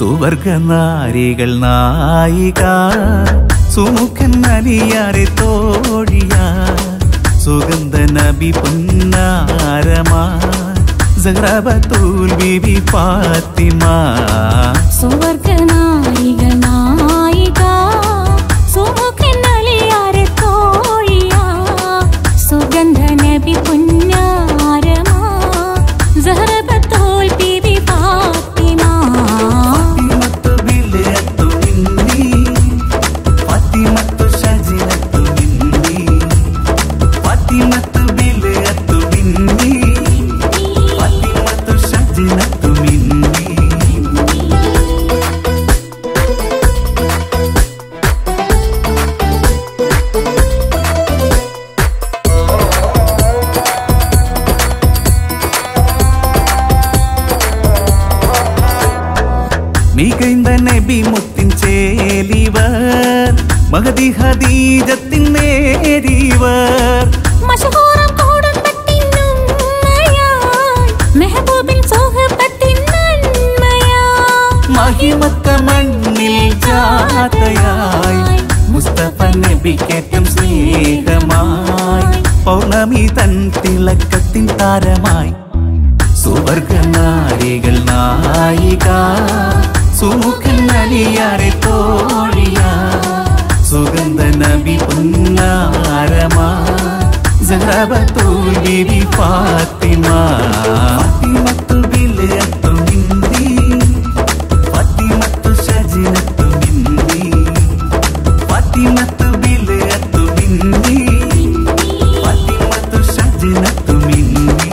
സുവർഗനാരികൾ നായിക സുമുഖൻ അലിയാരെ തോഴിയ സുഗന്ധ നബി പുന്നാരമാ സഹ്റബത്തുൽ ബിബി ഫാത്തിമ സുവർഗനായികൾ നായിക സുമുഖനളിയാരെ തോഴിയ സുഗന്ധ നബി പുന്നാരമാ സഹറബത്തുൽ ബിബി ഫാത്തിമ ഫാത്തിമത്തു ബിൽഅത്തു മിന്നി ഫാത്തിമത്തു ഷജിനത്തു മിന്നി ഫാത്തിമത്തു ബിൽഅത്തു മിന്നി ഫാത്തിമത്തു ഷജിനത്തു മിന്നി മികൈந்த നബി മുത്തിൻ ചേലിവർ മഹദി ഹദീജത്തിൻ നേരിവർ മശഹൂറം കുടുംബത്തിനുമ്മയായി മെഹബൂബിൻ സുഹബത്തിൻ നന്മയായി മഹിമത്ത മണ്ണിൽ ജാതയായി മുസ്തഫ നബിക്കേറ്റം സ്നേഹമായി പൗർണമി തൻ തിളക്കത്തിൻ താരമായി സുവർഗനാരികൾ നായിക സുമുഖൻ അലിയാരെ തോഴിയ സുഗന്ധ നബി പുന്നാരമാ സഹറബത്തുൽ ബിബി ഫാത്തിമ ഫാത്തിമത്തു ബിൽഅത്തു മിന്നി ഫാത്തിമത്തു ഷജിനത്തു മിന്നി ഫാത്തിമത്തു ബിൽഅത്തു മിന്നി ഫാത്തിമത്തു ഷജിനത്തു മിന്നി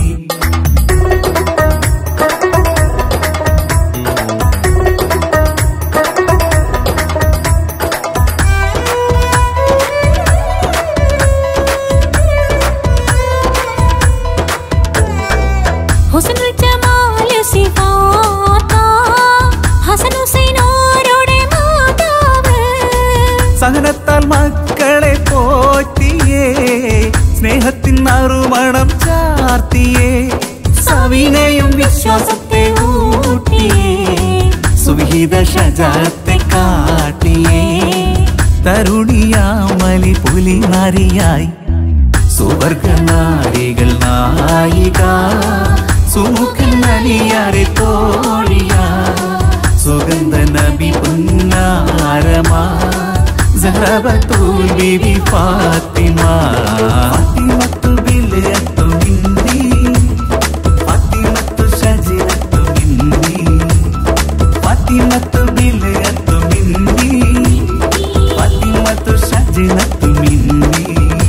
ഹുസ്നുൽ ജമാൽ സിഫാത്ത ഹസൻ ഹുസൈനോരുടെ മാതാവ് സഹനത്താൽ മക്കളെ പോറ്റിയേ സ്നേഹത്തിൻ നറുമണം ചാർത്തിയേ സവിനയും വിശ്വാസത്തെ ഊട്ടിയേ സുവിഹിത ഷജാത്തെ കാട്ടിയേ തരുണിയാമലി പുലി നാരിയായി സുവർഗനാരികൾ നായിക സുമുഖൻ അലിയാരെ തോഴിയ സുഗന്ധ നബി പുന്നാരമാ സഹറബത്തുൽ ബിബി ഫാത്തിമ ഫാത്തിമത്തു ബിൽഅത്തു മിന്നി ഫാത്തിമത്തു ഷജിനത്തു മിന്നി ഫാത്തിമത്തു ബിൽഅത്തു മിന്നി ഫാത്തിമത്തു ഷജിനത്തു മിന്നി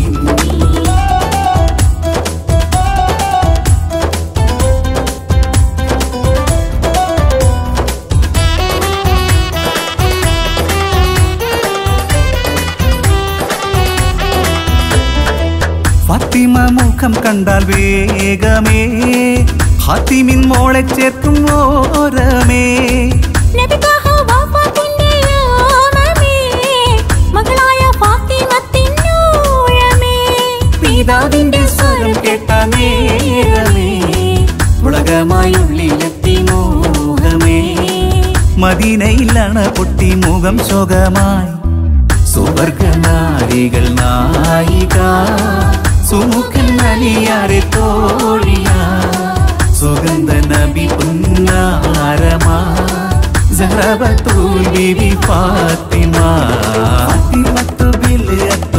ഫാത്തിമ മുഖം കണ്ടാൽ വേഗമേ ഹാത്തിമിൻ മോളെ ചേർക്കും ഓരമേ നബി ത്വാഹ വഫാത്തിന്റെ യാമമേ മകളായ ഫാത്തിമത്തിൻ നൂറമേ പിതാവിന്റെ സ്വരം കേട്ട നേരമേ ഉലകമായുള്ളിലെത്തി മോഹമേ മദീനയിലാണ് പൊട്ടി മുഖം ശോകമായി സുവർഗനാരികൾ നായിക സുമുഖൻ അലിയാരെ തോഴിയ സുഗന്ധ നബി പുന്നാരമാ സഹറബത്തുൽ ബിബി ഫാത്തിമ ഫാത്തിമത്തു ബിൽഅത്തു